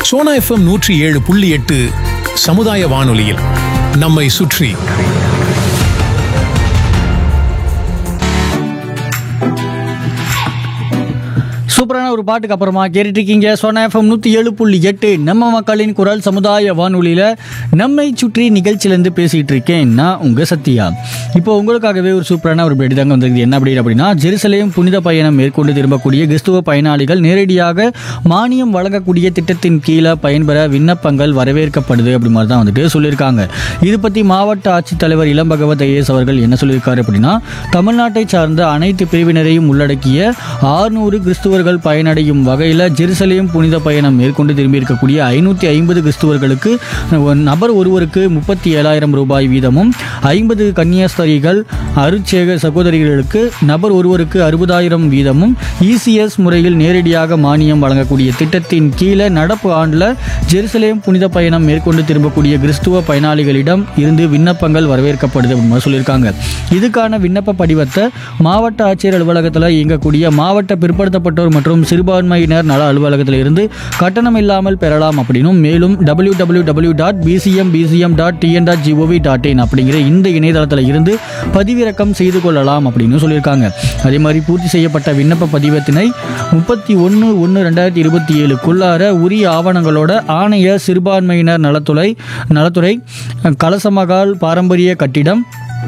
Sona FM நூற்றி ஏழு புள்ளி எட்டு சமுதாய வானொலியில் நம்மை சுற்றி சூப்பரான ஒரு பாட்டுக்கு அப்புறமா கேட்டுட்டு இருக்கீங்க சோனா எஃப்எம் நூற்றி ஏழு புள்ளி எட்டு நம்ம மக்களின் குரல் சமுதாய வானொலியில் நம்மை சுற்றி நிகழ்ச்சியிலேருந்து பேசிகிட்டு இருக்கேன் நான் உங்கள் சத்யா இப்போ உங்களுக்காகவே ஒரு சூப்பரான ஒரு பேட்டி தாங்க வந்திருக்கு என்ன அப்படி அப்படின்னா ஜெருசலேம் புனித பயணம் மேற்கொண்டு திரும்பக்கூடிய கிறிஸ்துவ பயனாளிகள் நேரடியாக மானியம் வழங்கக்கூடிய திட்டத்தின் கீழே பயன்பெற விண்ணப்பங்கள் வரவேற்கப்படுது அப்படி மாதிரி தான் வந்துட்டு சொல்லியிருக்காங்க இது பற்றி மாவட்ட ஆட்சித்தலைவர் இளம் பகவத் ஐஏஎஸ் அவர்கள் என்ன சொல்லியிருக்காரு அப்படின்னா தமிழ்நாட்டை சார்ந்த அனைத்து பிரிவினரையும் உள்ளடக்கிய ஆறுநூறு கிறிஸ்துவர்கள் பயனடையும் வகையில் ஜெருசலேம் புனித பயணம் மேற்கொண்டு திரும்பியிருக்கக்கூடிய ஐநூற்றி ஐம்பது கிறிஸ்துவர்களுக்கு ஒரு நபர் ஒருவருக்கு முப்பத்தி ஏழாயிரம் ரூபாய் வீதமும் ஐம்பது கன்னியாஸ்திரிகள் அருட்சேக சகோதரிகளுக்கு நபர் ஒருவருக்கு அறுபதாயிரம் வீதமும் இசிஎஸ் முறையில் நேரடியாக மானியம் வழங்கக்கூடிய திட்டத்தின் கீழே நடப்பு ஆண்டில் ஜெருசலேம் புனித பயணம் மேற்கொண்டு திரும்பக்கூடிய கிறிஸ்துவ பயனாளிகளிடம் இருந்து விண்ணப்பங்கள் வரவேற்கப்படுது அப்படின்னு மாதிரி சொல்லியிருக்காங்க இதுக்கான விண்ணப்ப படிவத்தை மாவட்ட ஆட்சியர் அலுவலகத்தில் இயங்கக்கூடிய மாவட்ட பிற்படுத்தப்பட்டோர் மற்றும் சிறுபான்மையினர் நல அலுவலகத்தில் இருந்து கட்டணம் இல்லாமல் பெறலாம் அப்படின்னும் மேலும் W W W dot PCM PCM dot TN dot GOV dot in அப்படிங்கிற இந்த இணையதளத்தில் இருந்து பதிவிறக்கம் செய்து கொள்ளலாம் அப்படின்னு சொல்லியிருக்காங்க அதே மாதிரி பூர்த்தி செய்யப்பட்ட விண்ணப்ப பதிவத்தினை முப்பத்தி ஒன்று ஒன்று ரெண்டாயிரத்தி இருபத்தி ஏழுக்குள்ளார உரிய ஆவணங்களோட ஆணைய சிறுபான்மையினர் நலத்துறை நலத்துறை கலசமகால் பாரம்பரிய கட்டிடம்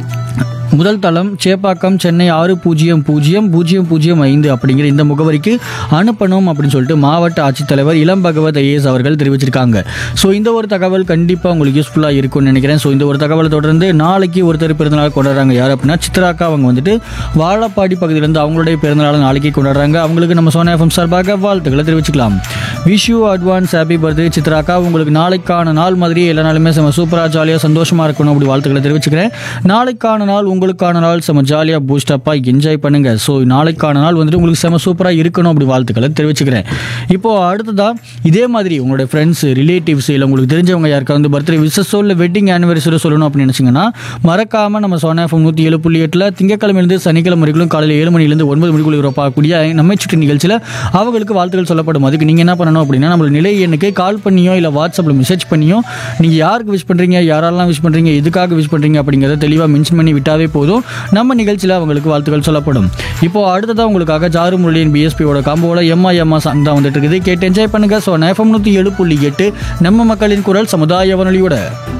முதல் தளம் சேப்பாக்கம் சென்னை ஆறு பூஜ்ஜியம் பூஜ்ஜியம் பூஜ்ஜியம் பூஜ்ஜியம் ஐந்து அப்படிங்கிற இந்த முகவரிக்கு அனுப்பணும் அப்படின்னு சொல்லிட்டு மாவட்ட ஆட்சித்தலைவர் இளம் பகவத் ஐஏஎஸ் அவர்கள் தெரிவிச்சிருக்காங்க ஸோ இந்த ஒரு தகவல் கண்டிப்பாக உங்களுக்கு யூஸ்ஃபுல்லாக இருக்கும்னு நினைக்கிறேன் ஸோ இந்த ஒரு தகவலை தொடர்ந்து நாளைக்கு ஒருத்தர் பிறந்தநாள் கொண்டாடுறாங்க யார் அப்படின்னா சித்ராக்கா அவங்க வந்துட்டு வாழப்பாடி பகுதியிலேருந்து அவங்களுடைய பிறந்தநாளை நாளைக்கு கொண்டாடுறாங்க அவங்களுக்கு நம்ம சோனா எஃப்எம் சார்பாக வாழ்த்துக்களை தெரிவிச்சுக்கலாம் wish you advance happy birthday சித்ராக்கா உங்களுக்கு நாளைக்கான நாள் மாதிரி எல்லா நாளுமே செம சூப்பராக ஜாலியாக சந்தோஷமாக இருக்கணும் அப்படி வாழ்த்துக்களை தெரிவிச்சுக்கிறேன் நாளைக்கான நாள் உங்களுக்கான நாள் செம ஜாலியாக பூஸ்டப்பாக என்ஜாய் பண்ணுங்க ஸோ நாளைக்கான நாள் வந்துட்டு உங்களுக்கு செம சூப்பராக இருக்கணும் அப்படி வாழ்த்துக்களை தெரிவிச்சுக்கிறேன் இப்போ அடுத்ததா இதே மாதிரி உங்களுடைய ஃப்ரெண்ட்ஸ் ரிலேட்டிவ்ஸ் இல்லை உங்களுக்கு தெரிஞ்சவங்க யாருக்கா வந்து பர்த்டே விசஸோ இல்லை வெட்டிங் ஆனிவர்சரி சொல்லணும் அப்படின்னு நினச்சிங்கன்னா மறக்காம நம்ம சோனா எஃப்எம் நூற்றி ஏழு புள்ளி எட்டில் திங்கக்கிழமையிலிருந்து சனிக்கிழமை வரைக்கும் காலையில் ஏழு மணிலேருந்து ஒன்பது மணிக்குள்ள இருப்பாக்கூடிய நம்மை சுற்றி நிகழ்ச்சியில் அவங்களுக்கு வாழ்த்துக்கள் சொல்லப்படும் அதுக்கு நீங்கள் என்ன பண்ணணும் அப்படின்னா நம்மளோட நிலை எண்ணுக்கு கால் பண்ணியோ இல்லை வாட்ஸ்அப்பில் மெசேஜ் பண்ணியோ நீங்கள் யாருக்கு விஷ் பண்ணுறீங்க யாரெல்லாம் விஷ் பண்ணுறீங்க எதுக்காக விஷ் பண்ணுறீங்க அப்படிங்கிறத தெளிவாக மென்ஷன் பண்ணி விட்டாவே போதும் நம்ம நிகழ்ச்சியில் அவங்களுக்கு வாழ்த்துக்கள் சொல்லப்படும் இப்போ அடுத்ததாக உங்களுக்காக ஜாரு முரளியின் பிஎஸ்பியோட காம்போட எம்மா எம்மா சாங் தான் வந்துட்டு இருக்குது கேட்டு என்ஜாய் பண்ணுங்க ஸோ எஃப்எம் நூற்றி ஏழு புள்ளி எட்டு நம்ம மக்களின் குரல் சமுதாய வானொலியோட